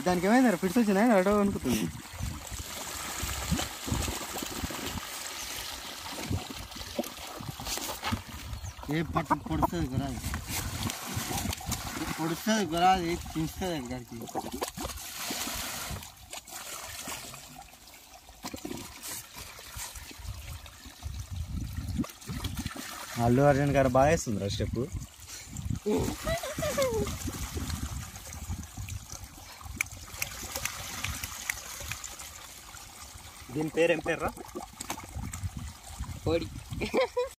దానికి ఏమైంది ఫిట్స్ వచ్చినాయి అడో అనుకుంటుంది ఏ పట్టు పొడుస్తుంది గురాది పొడుస్తుంది గురాది చించుతుంది అక్కడికి అల్లు అర్జున్ గారు బాగా వేస్తుంది స్టెప్ దీని పేరు ఏం పేరు రా కోడి